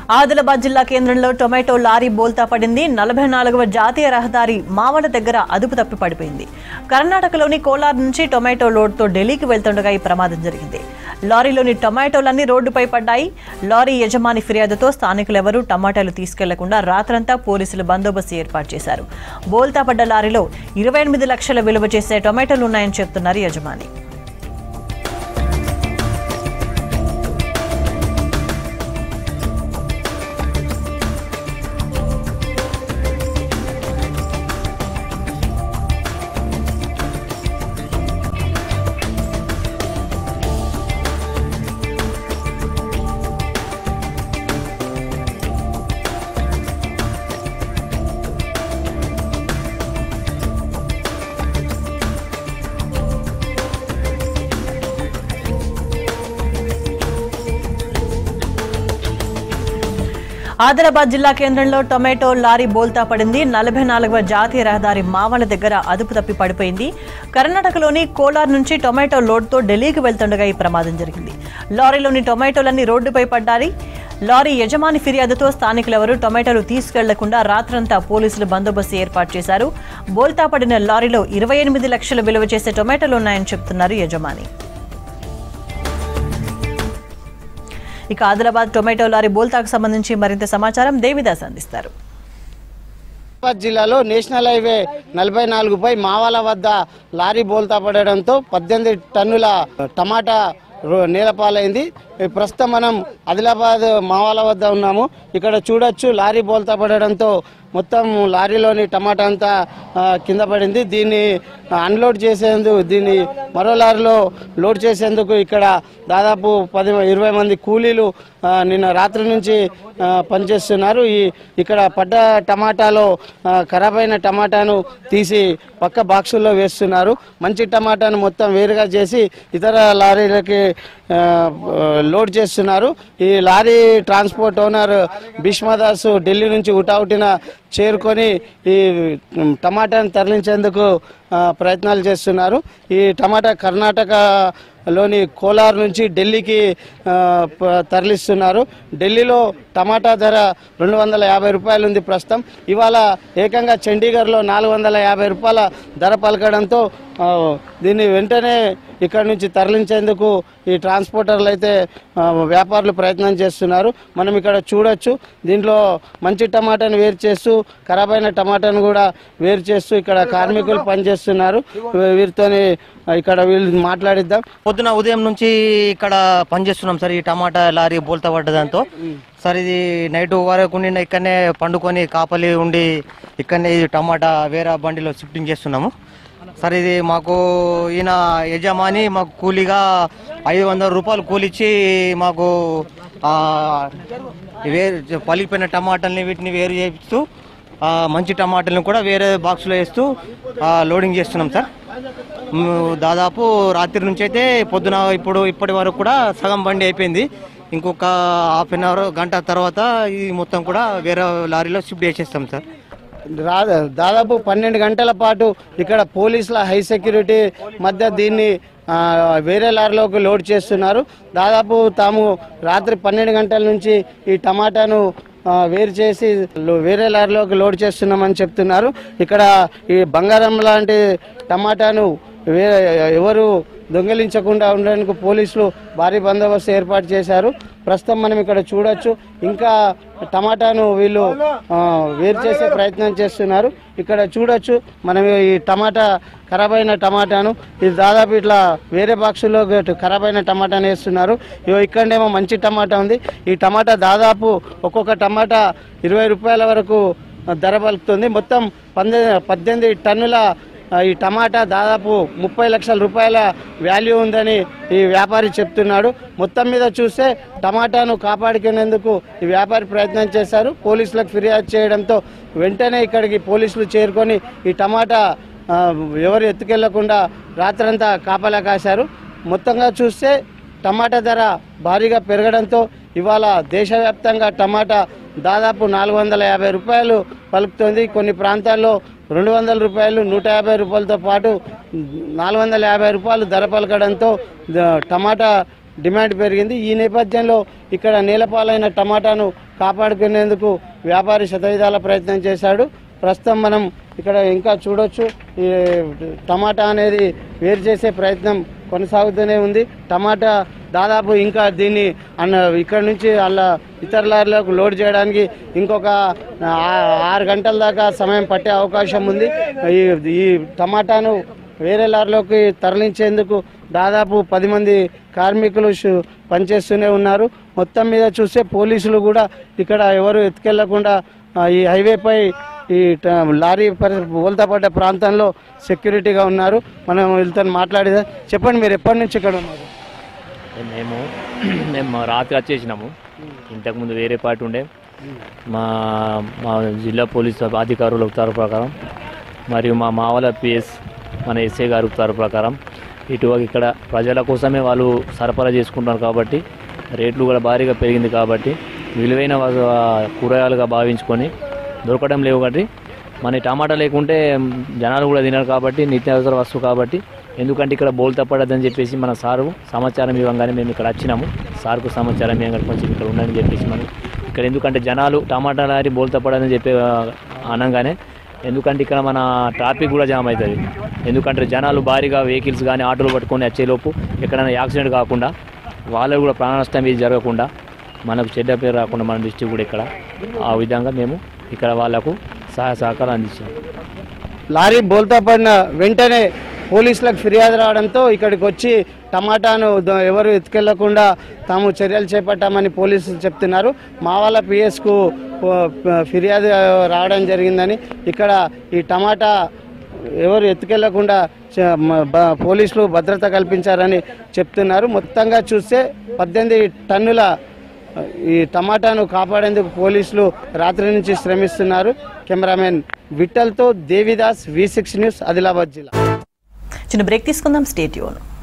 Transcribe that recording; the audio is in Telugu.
ఆదిలాబాద్ జిల్లా కేంద్రంలో టొమాటో లారీ బోల్తా పడింది నలభై నాలుగవ జాతీయ రహదారి మావల దగ్గర అదుపు తప్పి పడిపోయింది కర్ణాటకలోని కోలార్ నుంచి టొమాటో లోడ్తో ఢిల్లీకి వెళ్తుండగా ఈ ప్రమాదం జరిగింది లారీలోని టొమాటోలన్నీ రోడ్డుపై పడ్డాయి లారీ యజమాని ఫిర్యాదుతో స్థానికులెవరూ టమాటాలు తీసుకెళ్లకుండా రాత్రంతా పోలీసులు బందోబస్తు ఏర్పాటు చేశారు బోల్తా పడ్డ లారీలో ఇరవై ఎనిమిది లక్షల విలువ చేసే టొమాటోలు ఉన్నాయని చెప్తున్నారు యజమాని ఆదిలాబాద్ జిల్లా కేంద్రంలో టొమాటో లారీ బోల్తా పడింది నలభై నాలుగవ జాతీయ రహదారి మావల దగ్గర అదుపు తప్పి పడిపోయింది కర్ణాటకలోని కోలార్ నుంచి టొమాటో లోడ్తో ఢిల్లీకి వెళ్తుండగా ఈ ప్రమాదం జరిగింది లారీలోని టొమాటోలన్నీ రోడ్డుపై పడ్డాయి లారీ యజమాని ఫిర్యాదుతో స్థానికులెవరూ టొమాటోలు తీసుకెళ్లకుండా రాత్రంతా పోలీసులు బందోబస్తు ఏర్పాటు చేశారు బోల్తా పడిన లారీలో ఇరవై ఎనిమిది లక్షల విలువ చేసే టొమాటోలు ఉన్నాయని చెప్తున్నారు యజమాని ఇక ఆదిలాబాద్ టొమాటో లారీ బోల్తాకు సంబంధించి మరింత సమాచారం దేవిదాస్ అందిస్తారు హైదరాబాద్ జిల్లాలో నేషనల్ హైవే నలభై నాలుగుపై మావాల వద్ద లారీ బోల్తా పడడంతో పద్దెనిమిది టన్నుల టమాటా రో- నేలపాలైంది ఈ ప్రస్తుతం మనం ఆదిలాబాద్ మావాల వద్ద ఉన్నాము ఇక్కడ చూడొచ్చు లారీ బోల్తా పడడంతో మొత్తం లారీలోని టమాటా అంతా ఆ, కింద పడింది దీన్ని అన్లోడ్ చేసేందుకు దీన్ని మరో లారీలో లోడ్ చేసేందుకు ఇక్కడ దాదాపు పది ఇరవై మంది కూలీలు ఆ, నిన్న రాత్రి నుంచి ఆ, పనిచేస్తున్నారు ఈ ఇక్కడ పడ్డ టమాటాలో ఆ, ఖరాబ్ అయిన టమాటాను తీసి పక్క బాక్సుల్లో వేస్తున్నారు మంచి టమాటాను మొత్తం వేరుగా చేసి ఇతర లారీలకి ఆ, లోడ్ చేస్తున్నారు ఈ lorry transport owner Bhishmadas Delhi నుంచి ఉటావుటిన చేరుకొని ఈ ఉమ్, టమాటాను తరలించేందుకు ఆ, ప్రయత్నాలు చేస్తున్నారు ఈ టమాటా కర్ణాటకలోని కోలార్ నుంచి ఢిల్లీకి ఆ, ప- తరలిస్తున్నారు ఢిల్లీలో టమాటా ధర రెండు వందల యాభై రూపాయలు ఉంది ప్రస్తుతం ఇవాళ ఏకంగా చండీగఢ్లో నాలుగు వందల యాభై రూపాయల ధర పలకడంతో ఆ, దీన్ని వెంటనే ఇక్కడ నుంచి తరలించేందుకు ఈ ట్రాన్స్పోర్టర్లు అయితే ఆ, వ్యాపారులు ప్రయత్నం చేస్తున్నారు మనం ఇక్కడ చూడొచ్చు దీంట్లో మంచి టమాటాను వేరు చేస్తూ ఖరాబ్ అయిన టమాటాను కూడా వేరు చేస్తూ ఇక్కడ కార్మికులు పనిచేస్తున్నారు వీరితోని ఇక్కడ వీళ్ళు మాట్లాడిద్దాం పొద్దున ఉదయం నుంచి ఇక్కడ పనిచేస్తున్నాం సార్ ఈ టమాటా లారీ బోల్తా పడ్డదాంతో సార్ ఇది నైట్ వరకు నిన్న ఇక్కడనే పండుకొని కాపలి ఉండి ఇక్కడనే ఈ టమాటా వేరే బండిలో షిఫ్టింగ్ చేస్తున్నాము సార్ ఇది మాకు ఈయన యజమాని మాకు కూలీగా ఐదు వందల రూపాయలు కూలిచ్చి మాకు ఆ, వేరు పలిపోయిన టమాటాలని వీటిని వేరు చేస్తూ ఆ, మంచి టమాటాలను కూడా వేరే బాక్స్లో వేస్తూ ఆ, లోడింగ్ చేస్తున్నాం సార్ మ్, దాదాపు రాత్రి నుంచి అయితే పొద్దున ఇప్పుడు ఇప్పటి వరకు కూడా సగం బండి అయిపోయింది ఇంకొక హాఫ్ అన్ అవర్ గంట తర్వాత ఇది మొత్తం కూడా వేరే లారీలో షిఫ్ట్ చేసేస్తాం సార్ రా- దాదాపు పన్నెండు గంటల పాటు ఇక్కడ పోలీసుల హై సెక్యూరిటీ మధ్య దీన్ని ఆ, వేరే లారీలోకి లోడ్ చేస్తున్నారు దాదాపు తాము రాత్రి పన్నెండు గంటల నుంచి ఈ టమాటాను ఆ, వేరు చేసి లో- వేరే లారీలోకి లోడ్ చేస్తున్నామని చెప్తున్నారు ఇక్కడ ఈ బంగారం లాంటి టమాటాను వేరే ఎవరు దొంగిలించకుండా ఉండడానికి పోలీసులు భారీ బందోబస్తు ఏర్పాటు చేశారు ప్రస్తుతం మనం ఇక్కడ చూడొచ్చు ఇంకా టమాటాను వీళ్ళు ఆ, వేరు చేసే ప్రయత్నం చేస్తున్నారు ఇక్కడ చూడొచ్చు మనం ఈ టమాటా ఖరాబ్ అయిన టమాటాను ఇది దాదాపు ఇట్లా వేరే బాక్సులో ఖరాబ్ అయిన టమాటాను వేస్తున్నారు ఇగో ఇక్కడేమో మంచి టమాటా ఉంది ఈ టమాటా దాదాపు ఒక్కొక్క టమాటా ఇరవై రూపాయల వరకు ధర పలుకుతుంది మొత్తం పందే పద్దెనిమిది టన్నుల ఆ, ఈ టమాటా దాదాపు ముప్పై లక్షల రూపాయల వాల్యూ ఉందని ఈ వ్యాపారి చెప్తున్నాడు మొత్తం మీద చూస్తే టమాటాను కాపాడుకునేందుకు ఈ వ్యాపారి ప్రయత్నం చేశారు పోలీసులకు ఫిర్యాదు చేయడంతో వెంటనే ఇక్కడికి పోలీసులు చేరుకొని ఈ టమాటా ఆ, ఎవరు ఎత్తుకెళ్లకుండా రాత్రంతా కాపలా కాశారు మొత్తంగా చూస్తే టమాటా ధర భారీగా పెరగడంతో ఇవాళ దేశవ్యాప్తంగా టమాటా దాదాపు నాలుగు వందల యాభై రూపాయలు పలుకుతుంది కొన్ని ప్రాంతాల్లో రెండు వందల రూపాయలు నూట యాభై రూపాయలతో పాటు నాలుగు వందల యాభై రూపాయలు ధర పలకడంతో ద- టమాటా డిమాండ్ పెరిగింది ఈ నేపథ్యంలో ఇక్కడ నేలపాలైన టమాటాను కాపాడుకునేందుకు వ్యాపారి శతవిధాల ప్రయత్నం చేశాడు ప్రస్తుతం మనం ఇక్కడ ఇంకా చూడొచ్చు ఈ టమాటా అనేది వేరు చేసే ప్రయత్నం కొనసాగుతూనే ఉంది టమాటా దాదాపు ఇంకా దీన్ని అన్న ఇక్కడ నుంచి అలా ఇతర లారీలకు లోడ్ చేయడానికి ఇంకొక ఆ- ఆరు గంటల దాకా సమయం పట్టే అవకాశం ఉంది ఈ ఈ టమాటాను వేరే లారీలోకి తరలించేందుకు దాదాపు పది మంది కార్మికులు షు- పనిచేస్తూనే ఉన్నారు మొత్తం మీద చూస్తే పోలీసులు కూడా ఇక్కడ ఎవరు ఎత్తుకెళ్లకుండా ఆ, ఈ హైవేపై ఈ ట- లారీ పరి బోల్తా పడ్డ ప్రాంతంలో సెక్యూరిటీగా ఉన్నారు మనం వీళ్ళతో మాట్లాడేదా చెప్పండి మీరు ఎప్పటి నుంచి ఇక్కడ ఉన్నారు మేము మేము రాత్రి వచ్చేసినాము ఇంతకుముందు వేరే పార్టీ ఉండే మా మా జిల్లా పోలీస్ అధికారుల ఉత్తర్వు ప్రకారం మరియు మా మావల పిఎస్ మన ఎస్ఐ గారి ఉత్తర్వు ప్రకారం ఇటు ఇక్కడ ప్రజల కోసమే వాళ్ళు సరఫరా చేసుకుంటున్నారు కాబట్టి రేట్లు కూడా భారీగా పెరిగింది కాబట్టి విలువైన వా- కూరగాయలుగా భావించుకొని దొరకడం లేవు కాబట్టి మన ఈ టమాటా లేకుంటే జనాలు కూడా తినరు కాబట్టి నిత్యావసర వస్తువు కాబట్టి ఎందుకంటే ఇక్కడ బోల్ తప్పడదని చెప్పేసి మన సారు సమాచారం ఇవ్వగానే మేము ఇక్కడ వచ్చినాము సార్కు సమాచారం ఇవ్వగానే కొంచెం ఇక్కడ ఉండని చెప్పేసి మనం ఇక్కడ ఎందుకంటే జనాలు టమాటా లారీ బోల్ తప్పడని చెప్పి ఆ, అనగానే ఎందుకంటే ఇక్కడ మన ట్రాఫిక్ కూడా జామ్ అవుతుంది ఎందుకంటే జనాలు భారీగా వెహికల్స్ కానీ ఆటోలు పట్టుకొని వచ్చేలోపు ఎక్కడైనా యాక్సిడెంట్ కాకుండా వాళ్ళకు కూడా ప్రాణ నష్టం ఇది జరగకుండా మనకు చెడ్డ పేరు రాకుండా మన డిస్టిక్ కూడా ఇక్కడ ఆ విధంగా మేము ఇక్కడ వాళ్ళకు సహాయ సహకారం అందించాము లారీ బోల్తా పడిన వెంటనే పోలీసులకు ఫిర్యాదు రావడంతో ఇక్కడికి వచ్చి టమాటాను ద- ఎవరు ఎత్తుకెళ్లకుండా తాము చర్యలు చేపట్టామని పోలీసులు చెప్తున్నారు మావాల పిఎస్కు ఫిర్యాదు రావడం జరిగిందని ఇక్కడ ఈ టమాటా ఎవరు ఎత్తుకెళ్లకుండా చ- మ- బ- పోలీసులు భద్రత కల్పించారని చెప్తున్నారు మొత్తంగా చూస్తే పద్దెనిమిది టన్నుల ఈ టమాటాను కాపాడేందుకు పోలీసులు రాత్రి నుంచి శ్రమిస్తున్నారు కెమెరామెన్ విఠల్తో Devidas V six news Adilabad జిల్లా చిన్న బ్రేక్ తీసుకుందాం స్టేట్ యూన్